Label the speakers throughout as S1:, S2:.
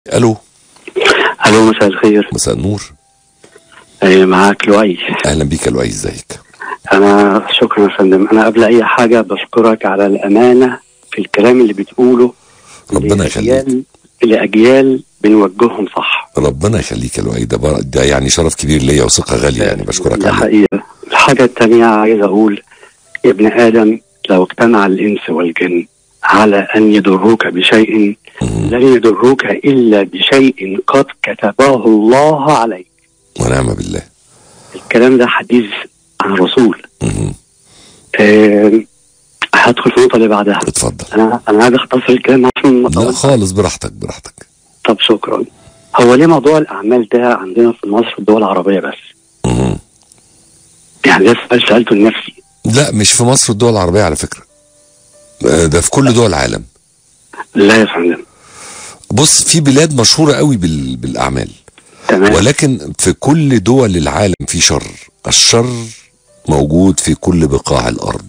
S1: الو
S2: الو مساء الخير
S1: مساء النور
S2: آه، معاك لؤي
S1: اهلا بيك يا لؤي ازيك
S2: انا شكرا يا فندم انا قبل اي حاجه بشكرك على الامانه في الكلام اللي بتقوله
S1: ربنا يخليك
S2: لاجيال لاجيال بنوجههم صح
S1: ربنا يخليك يا لؤي ده, بر- ده يعني شرف كبير ليا وثقه غاليه يعني بشكرك
S2: ده
S1: عليه
S2: حقيقه الحاجه الثانيه عايز اقول يا ابن ادم لو اجتمع الانس والجن على ان يضروك بشيء
S1: مم.
S2: لن يضروك الا بشيء قد كتبه الله عليك
S1: ونعم بالله
S2: الكلام ده حديث عن الرسول
S1: مم.
S2: آه، هدخل في النقطه اللي بعدها
S1: اتفضل
S2: انا انا عايز اختصر الكلام عشان ما
S1: لا
S2: أطولش.
S1: خالص براحتك براحتك
S2: طب شكرا هو ليه موضوع الاعمال ده عندنا في مصر والدول العربيه بس
S1: مم.
S2: يعني ده سؤال سالته لنفسي
S1: لا مش في مصر والدول العربيه على فكره آه، ده في كل دول العالم
S2: لا يا فندم
S1: بص في بلاد مشهوره قوي بال... بالاعمال
S2: تمام
S1: ولكن في كل دول العالم في شر الشر موجود في كل بقاع الارض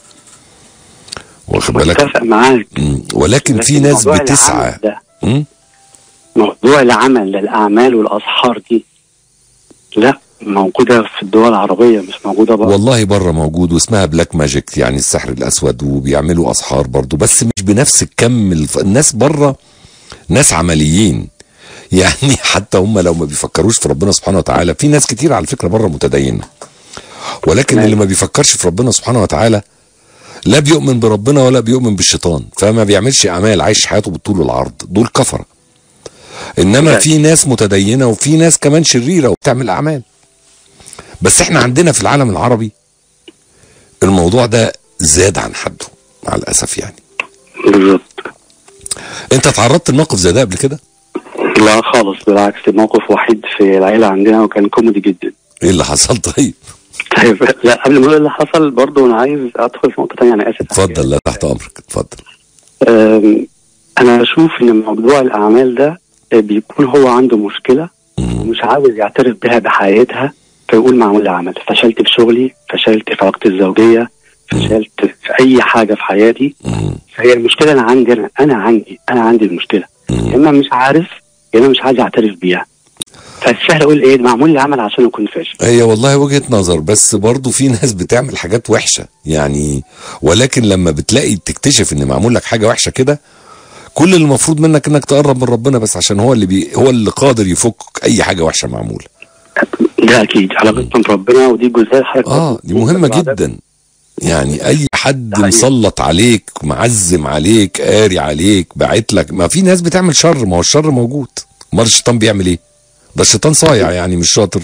S1: واخد بالك
S2: متفق معاك
S1: مم. ولكن في
S2: لكن
S1: ناس
S2: موضوع
S1: بتسعى
S2: العمل ده
S1: مم.
S2: موضوع العمل للاعمال والاسحار دي لا موجوده في الدول العربيه مش موجوده بره
S1: والله بره موجود واسمها بلاك ماجيك يعني السحر الاسود وبيعملوا اسحار برضو بس مش بنفس الكم الف... الناس بره ناس عمليين يعني حتى هم لو ما بيفكروش في ربنا سبحانه وتعالى في ناس كتير على فكره بره متدينه ولكن
S2: نعم.
S1: اللي ما بيفكرش في ربنا سبحانه وتعالى لا بيؤمن بربنا ولا بيؤمن بالشيطان فما بيعملش اعمال عايش حياته بالطول والعرض دول كفره انما
S2: نعم.
S1: في ناس متدينه وفي ناس كمان شريره وبتعمل اعمال بس احنا عندنا في العالم العربي الموضوع ده زاد عن حده مع الاسف يعني
S2: بالظبط
S1: انت تعرضت لموقف زي ده قبل كده
S2: لا خالص بالعكس موقف وحيد في العيله عندنا وكان كوميدي جدا
S1: ايه اللي حصل طيب
S2: طيب لا قبل ما اقول اللي حصل برضه انا عايز ادخل في نقطه ثانيه انا اسف
S1: اتفضل لا تحت امرك اتفضل
S2: أم، انا بشوف ان موضوع الاعمال ده بيكون هو عنده مشكله
S1: مم.
S2: ومش عاوز يعترف بها بحياتها فيقول معمول لي عمل فشلت في شغلي فشلت في علاقتي الزوجيه فشلت في اي حاجه في حياتي
S1: مم.
S2: فهي المشكله انا عندي انا انا عندي انا عندي المشكله يا
S1: مم.
S2: اما مش عارف يا اما مش عايز اعترف بيها فالسهل اقول ايه معمول لي عمل عشان اكون فاشل
S1: هي والله وجهة نظر بس برضو في ناس بتعمل حاجات وحشة يعني ولكن لما بتلاقي تكتشف ان معمول لك حاجة وحشة كده كل اللي المفروض منك انك تقرب من ربنا بس عشان هو اللي بي هو اللي قادر يفك اي حاجة وحشة معمولة
S2: ده اكيد علاقتنا بربنا ودي جزئيه حضرتك
S1: اه دي مهمة جدا يعني اي حد
S2: حقيقي.
S1: مسلط عليك معزم عليك قاري عليك باعت لك ما في ناس بتعمل شر ما هو الشر موجود امال الشيطان بيعمل ايه ده الشيطان صايع يعني مش شاطر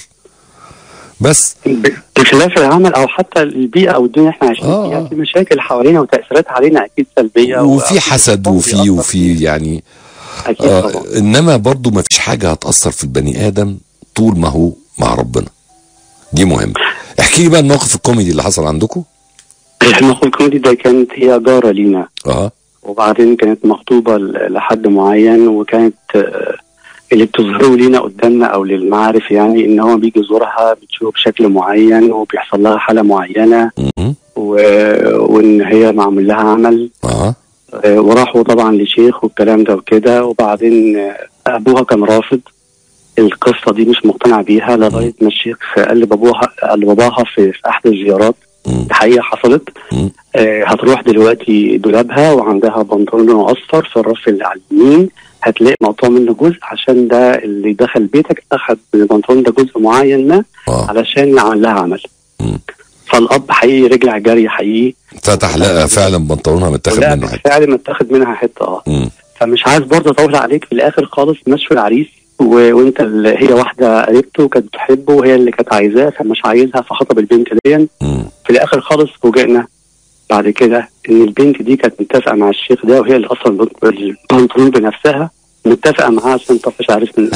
S1: بس
S2: بخلاف العمل او حتى البيئه او الدنيا احنا عايشين
S1: آه،
S2: فيها
S1: آه.
S2: في مشاكل حوالينا وتاثيرات علينا اكيد سلبيه
S1: وفي حسد وفي
S2: بيأثر
S1: وفي يعني
S2: اكيد طبعا
S1: آه انما برضو ما فيش حاجه هتاثر في البني ادم طول ما هو مع ربنا دي مهمه احكي لي بقى الموقف الكوميدي اللي حصل عندكم
S2: احنا اخو الكوميدي ده كانت هي جاره لينا
S1: اه
S2: وبعدين كانت مخطوبه ل- لحد معين وكانت آه، اللي بتظهره لينا قدامنا او للمعارف يعني ان هو بيجي يزورها بتشوفه بشكل معين وبيحصل لها حاله معينه
S1: م-
S2: و... وان هي معمول لها عمل
S1: اه
S2: آه، وراحوا طبعا لشيخ والكلام ده وكده وبعدين آه، ابوها كان رافض القصه دي مش مقتنع بيها لغايه ما الشيخ قال لبابوها قال لباباها في, في احد الزيارات
S1: م-
S2: الحقيقه حصلت
S1: م-
S2: آه، هتروح دلوقتي دولابها وعندها بنطلون لونه اصفر في الرف اللي على اليمين هتلاقي مقطوع منه جزء عشان ده اللي دخل بيتك اخذ من البنطلون ده جزء معين ما
S1: اه
S2: علشان عمل لها عمل
S1: م.
S2: فالاب حقيقي رجع جري حقيقي
S1: فتح لقى فعلا بنطلونها متاخد
S2: ولا
S1: منه حته
S2: بالفعل متاخد منها حته اه
S1: م-
S2: فمش عايز برضه اطول عليك في الاخر خالص مشوا العريس و... وانت اللي هي واحده قريبته كانت بتحبه وهي اللي كانت عايزاه فمش عايزها فخطب البنت دي
S1: م-
S2: في الاخر خالص فوجئنا بعد كده ان البنت دي كانت متفقه مع الشيخ ده وهي اللي اصلا البنطلون بنفسها متفقه معاه عشان تطفش عريس من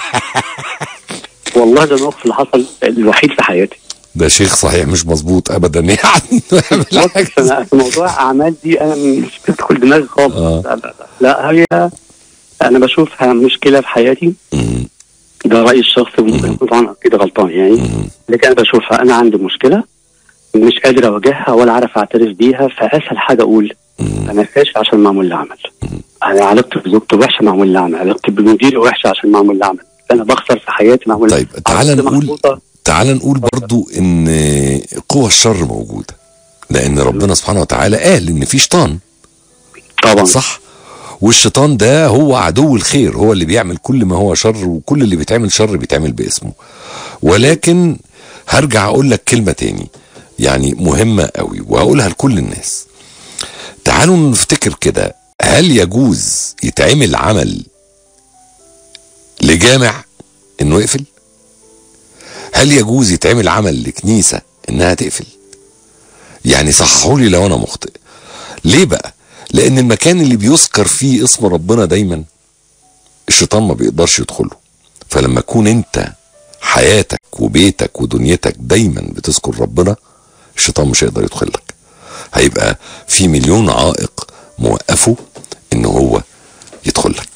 S2: والله ده الموقف اللي حصل الوحيد في حياتي
S1: ده شيخ صحيح مش مظبوط ابدا يعني بالعكس
S2: بص انا في موضوع اعمال دي انا مش بتدخل دماغي خالص
S1: آه.
S2: لا, لا, لا هي انا بشوفها مشكله في حياتي
S1: م-
S2: ده رايي الشخصي وممكن
S1: مم.
S2: اكون طبعا اكيد غلطان يعني
S1: م-
S2: لكن انا بشوفها انا عندي مشكله مش قادر اواجهها ولا عارف اعترف بيها فاسهل حاجه اقول انا فاشل عشان معمول لي عمل انا علاقتي بزوجتي وحشه معمول لي عمل علاقتي بمديري وحشه عشان معمول لي عمل انا بخسر في حياتي معمول
S1: طيب تعال
S2: علاقتي
S1: نقول
S2: محبوطة.
S1: تعال نقول برضو ان قوى الشر موجوده لان ربنا سبحانه وتعالى قال ان في شيطان
S2: طبعا
S1: صح والشيطان ده هو عدو الخير هو اللي بيعمل كل ما هو شر وكل اللي بيتعمل شر بيتعمل باسمه ولكن هرجع اقول لك كلمة تاني يعني مهمة قوي وهقولها لكل الناس تعالوا نفتكر كده هل يجوز يتعمل عمل لجامع انه يقفل هل يجوز يتعمل عمل لكنيسة انها تقفل يعني صححوا لي لو انا مخطئ ليه بقى لان المكان اللي بيذكر فيه اسم ربنا دايما الشيطان ما بيقدرش يدخله فلما تكون انت حياتك وبيتك ودنيتك دايما بتذكر ربنا الشيطان مش هيقدر يدخل لك هيبقى في مليون عائق موقفه ان هو يدخل لك